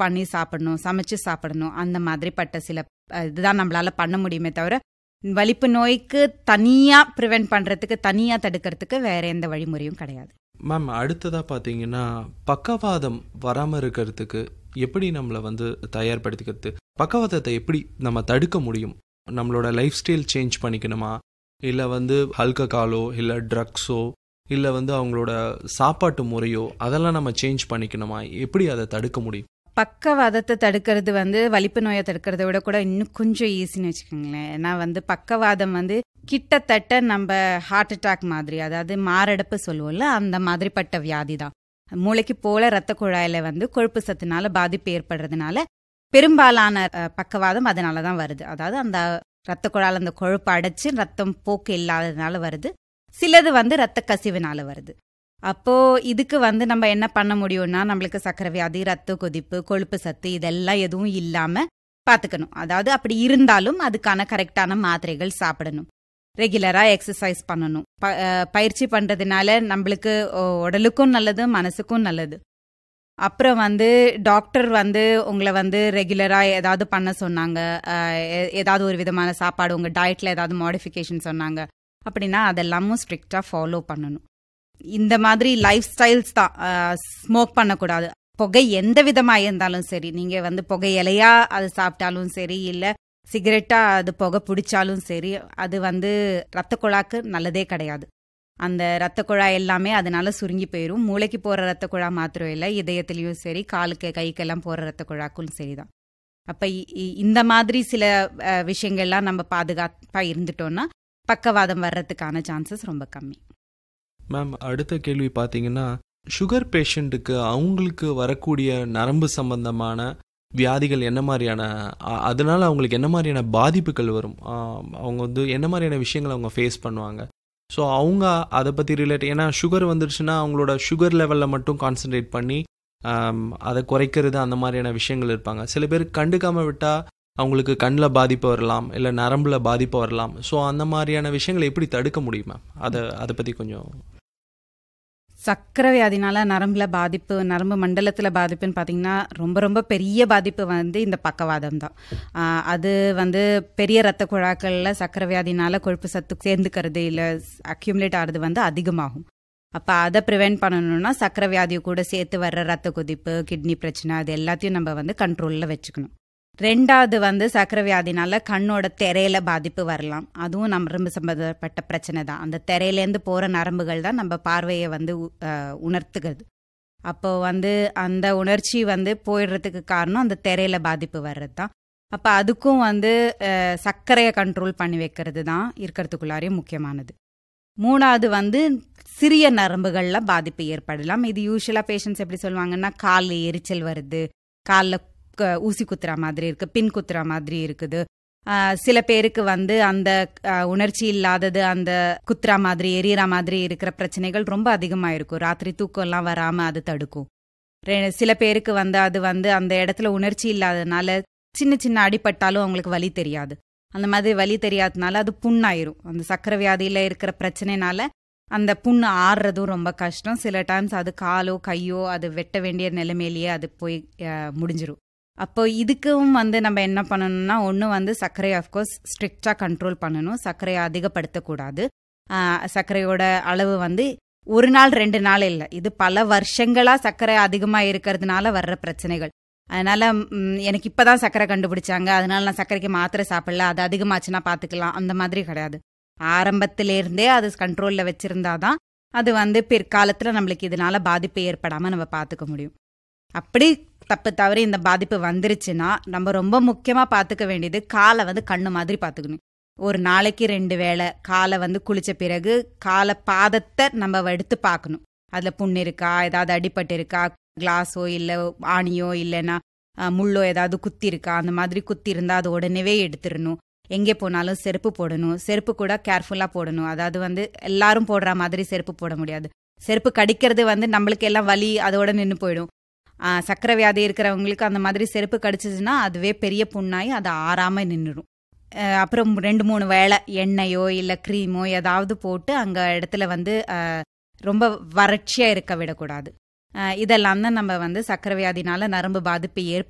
பண்ணி சாப்பிடணும் சமைச்சு சாப்பிடணும் அந்த மாதிரிப்பட்ட சில அஹ், இதுதான் நம்மளால பண்ண முடியுமே தவிர வலிப்பு நோய்க்கு தனியா ப்ரிவென்ட் பண்றதுக்கு தனியா தடுக்கிறதுக்கு வேற எந்த வழிமுறையும் கிடையாது மேம் அடுத்ததாக பார்த்தீங்கன்னா பக்கவாதம் வராமல் இருக்கிறதுக்கு எப்படி நம்மளை வந்து தயார்படுத்திக்கிறது பக்கவாதத்தை எப்படி நம்ம தடுக்க முடியும் நம்மளோட லைஃப் ஸ்டைல் சேஞ்ச் பண்ணிக்கணுமா இல்லை வந்து ஆல்கஹாலோ இல்லை ட்ரக்ஸோ இல்லை வந்து அவங்களோட சாப்பாட்டு முறையோ அதெல்லாம் நம்ம சேஞ்ச் பண்ணிக்கணுமா எப்படி அதை தடுக்க முடியும் பக்கவாதத்தை தடுக்கிறது வந்து வலிப்பு நோயை தடுக்கிறத விட கூட இன்னும் கொஞ்சம் ஈஸின்னு வச்சுக்கோங்களேன் ஏன்னா வந்து பக்கவாதம் வந்து கிட்டத்தட்ட நம்ம ஹார்ட் அட்டாக் மாதிரி அதாவது மாரடைப்பு சொல்லுவோம்ல அந்த மாதிரிப்பட்ட வியாதி தான் மூளைக்கு போல ரத்த குழாயில வந்து கொழுப்பு சத்துனால பாதிப்பு ஏற்படுறதுனால பெரும்பாலான அஹ், பக்கவாதம் அதனால தான் வருது அதாவது அந்த ரத்த குழாயில் அந்த கொழுப்பு அடைச்சு ரத்தம் போக்கு இல்லாததுனால வருது சிலது வந்து ரத்த கசிவுனால வருது அப்போ இதுக்கு வந்து நம்ம என்ன பண்ண முடியும்னா நம்மளுக்கு சக்கரை வியாதி ரத்த கொதிப்பு கொழுப்பு சத்து இதெல்லாம் எதுவும் இல்லாம பாத்துக்கணும் அதாவது அப்படி இருந்தாலும் அதுக்கான கரெக்டான மாத்திரைகள் சாப்பிடணும் ரெகுலரா எக்ஸசைஸ் பண்ணணும் ப- அஹ் பயிற்சி பண்றதுனால நம்மளுக்கு ஒ- உடலுக்கும் நல்லது மனசுக்கும் நல்லது அப்புறம் வந்து டாக்டர் வந்து உங்களை வந்து ரெகுலரா ஏதாவது பண்ண சொன்னாங்க அஹ் எ- ஏதாவது ஒரு விதமான சாப்பாடு உங்க டயட்ல ஏதாவது மாடிஃபிகேஷன் சொன்னாங்க அப்படின்னா அதெல்லாமும் ஸ்ட்ரிக்டா ஃபாலோ பண்ணணும் இந்த மாதிரி லைஃப் ஸ்டைல்ஸ் தான் ஸ்மோக் பண்ணக்கூடாது புகை எந்த விதமா இருந்தாலும் சரி நீங்க வந்து புகை இலையா அது சாப்பிட்டாலும் சரி இல்ல சிகரெட்டா அது புகை பிடிச்சாலும் சரி அது வந்து ரத்த குழாக்கு நல்லதே கிடையாது அந்த ரத்த குழாய் எல்லாமே அதனால சுருங்கி போயிடும் மூளைக்கு போற ரத்த குழா மாத்திரம் இல்லை இதயத்திலயும் சரி காலுக்கு கைக்கெல்லாம் போற ரத்த குழாக்கும் சரிதான் அப்ப இ- இ- இந்த மாதிரி சில அஹ், விஷயங்கள்லாம் நம்ம பாதுகாப்பா இருந்துட்டோம்னா பக்கவாதம் வர்றதுக்கான சான்சஸ் ரொம்ப கம்மி மேம் அடுத்த கேள்வி பார்த்தீங்கன்னா சுகர் பேஷண்ட்டுக்கு அவங்களுக்கு வரக்கூடிய நரம்பு சம்பந்தமான வியாதிகள் என்ன மாதிரியான அ- அதனால அவங்களுக்கு என்ன மாதிரியான பாதிப்புகள் வரும் ஆ, அவங்க வந்து என்ன மாதிரியான விஷயங்களை அவங்க ஃபேஸ் பண்ணுவாங்க ஸோ அவங்க அதை பற்றி ரிலேட் ஏன்னா சுகர் வந்துருச்சுன்னா அவங்களோட சுகர் லெவலில் மட்டும் கான்சென்ட்ரேட் பண்ணி ஆம், அதை குறைக்கிறது அந்த மாதிரியான விஷயங்கள் இருப்பாங்க சில பேர் கண்டுக்காம விட்டால் அவங்களுக்கு கண்ணில் பாதிப்பு வரலாம் இல்லை நரம்புல பாதிப்பு வரலாம் ஸோ அந்த மாதிரியான விஷயங்களை எப்படி தடுக்க முடியும் மேம் அதை அதை பற்றி கொஞ்சம் சக்கரை வியாதினால நரம்புல பாதிப்பு நரம்பு மண்டலத்துல பாதிப்புன்னு பாத்தீங்கன்னா ரொம்ப ரொம்ப பெரிய பாதிப்பு வந்து இந்த பக்கவாதம் தான் ஆஹ் அது வந்து பெரிய ரத்த குழாக்கள்ல சக்கரை வியாதினால கொழுப்பு சத்து சேர்ந்துக்கிறது இல்ல அக்யூமுலேட் ஆகிறது வந்து அதிகமாகும் அப்ப அதை ப்ரிவென்ட் பண்ணணும்னா சக்கரை வியாதியை கூட சேர்த்து வர்ற ரத்த கொதிப்பு கிட்னி பிரச்சனை அது எல்லாத்தையும் நம்ம வந்து கண்ட்ரோல்ல வச்சுக்கணும் ரெண்டாவது வந்து சக்கரை வியாதினால கண்ணோட திரையில பாதிப்பு வரலாம் அதுவும் நரம்பு சம்பந்தப்பட்ட பிரச்சனை தான் அந்த திரையிலேருந்து போற நரம்புகள் தான் நம்ம பார்வையை வந்து உ- அஹ் உணர்த்துகிறது அப்போ வந்து அந்த உணர்ச்சி வந்து போயிடுறதுக்கு காரணம் அந்த திரையில பாதிப்பு வர்றது தான் அப்போ அதுக்கும் வந்து அஹ், சர்க்கரையை கண்ட்ரோல் பண்ணி வைக்கிறது தான் இருக்கிறதுக்குள்ளாரே முக்கியமானது மூணாவது வந்து சிறிய நரம்புகள்ல பாதிப்பு ஏற்படலாம் இது யூஸ்வலா பேஷண்ட்ஸ் எப்படி சொல்லுவாங்கன்னா காலில் எரிச்சல் வருது காலில் ஊசி குத்துற மாதிரி இருக்கு பின் குத்துற மாதிரி இருக்குது ஆஹ் சில பேருக்கு வந்து அந்த ஆஹ், உணர்ச்சி இல்லாதது அந்த குத்துற மாதிரி எரியற மாதிரி இருக்கிற பிரச்சனைகள் ரொம்ப அதிகமா இருக்கும் ராத்திரி தூக்கம் எல்லாம் வராம அது தடுக்கும் ரெ- சில பேருக்கு வந்து அது வந்து அந்த இடத்துல உணர்ச்சி இல்லாததுனால சின்ன சின்ன அடிபட்டாலும் அவங்களுக்கு வலி தெரியாது அந்த மாதிரி வலி தெரியாததுனால அது புண்ணாயிரும் அந்த சக்கரை வியாதியில இருக்கிற பிரச்சனைனால அந்த புண்ணு ஆறுறதும் ரொம்ப கஷ்டம் சில டைம்ஸ் அது காலோ கையோ அது வெட்ட வேண்டிய நிலைமையிலேயே அது போய் ஆஹ், முடிஞ்சிரும் அப்போ இதுக்கும் வந்து நம்ம என்ன பண்ணணும்னா ஒன்று வந்து சர்க்கரையை அஃப்கோர்ஸ் ஸ்ட்ரிக்டாக கண்ட்ரோல் பண்ணணும் சர்க்கரையை அதிகப்படுத்தக்கூடாது ஆஹ் சர்க்கரையோட அளவு வந்து ஒரு நாள் ரெண்டு நாள் இல்லை இது பல வருஷங்களா சர்க்கரை அதிகமாக இருக்கிறதுனால வர்ற பிரச்சனைகள் அதனால ம், எனக்கு இப்பதான் சர்க்கரை கண்டுபிடிச்சாங்க அதனால நான் சர்க்கரைக்கு மாத்திரை சாப்பிடல அது அதிகமாச்சுன்னா பார்த்துக்கலாம் அந்த மாதிரி கிடையாது ஆரம்பத்திலேருந்தே அது கண்ட்ரோலில் வச்சிருந்தாதான் அது வந்து பிற்காலத்தில் நம்மளுக்கு இதனால பாதிப்பு ஏற்படாமல் நம்ம பார்த்துக்க முடியும் அப்படி தப்பு தவறி இந்த பாதிப்பு வந்துருச்சுன்னா நம்ம ரொம்ப முக்கியமா பாத்துக்க வேண்டியது காலை வந்து கண்ணு மாதிரி பாத்துக்கணும் ஒரு நாளைக்கு ரெண்டு வேளை காலை வந்து குளிச்ச பிறகு காலை பாதத்தை நம்ம எடுத்து பார்க்கணும் அதுல புண்ணு இருக்கா ஏதாவது அடிபட்டு இருக்கா கிளாஸோ இல்ல ஆணியோ இல்லைன்னா அஹ், முள்ளோ ஏதாவது குத்தி இருக்கா அந்த மாதிரி குத்தி இருந்தா அது உடனேவே எடுத்துடணும் எங்கே போனாலும் செருப்பு போடணும் செருப்பு கூட கேர்ஃபுல்லா போடணும் அதாவது வந்து எல்லாரும் போடுற மாதிரி செருப்பு போட முடியாது செருப்பு கடிக்கிறது வந்து நம்மளுக்கு எல்லாம் வலி அதோட நின்று போயிடும் ஆஹ் சக்கரை வியாதி இருக்கிறவங்களுக்கு அந்த மாதிரி செருப்பு கடிச்சிச்சுன்னா அதுவே பெரிய புண்ணாகி அது ஆறாம நின்றுடும் அப்புறம் ரெண்டு மூணு வேளை எண்ணெயோ இல்லை க்ரீமோ ஏதாவது போட்டு அங்கே இடத்துல வந்து ஆஹ் ரொம்ப வறட்சியாக இருக்க விடக்கூடாது ஆஹ் இதெல்லாம் தான் நம்ம வந்து சக்கரை வியாதினால நரம்பு பாதிப்பு ஏற்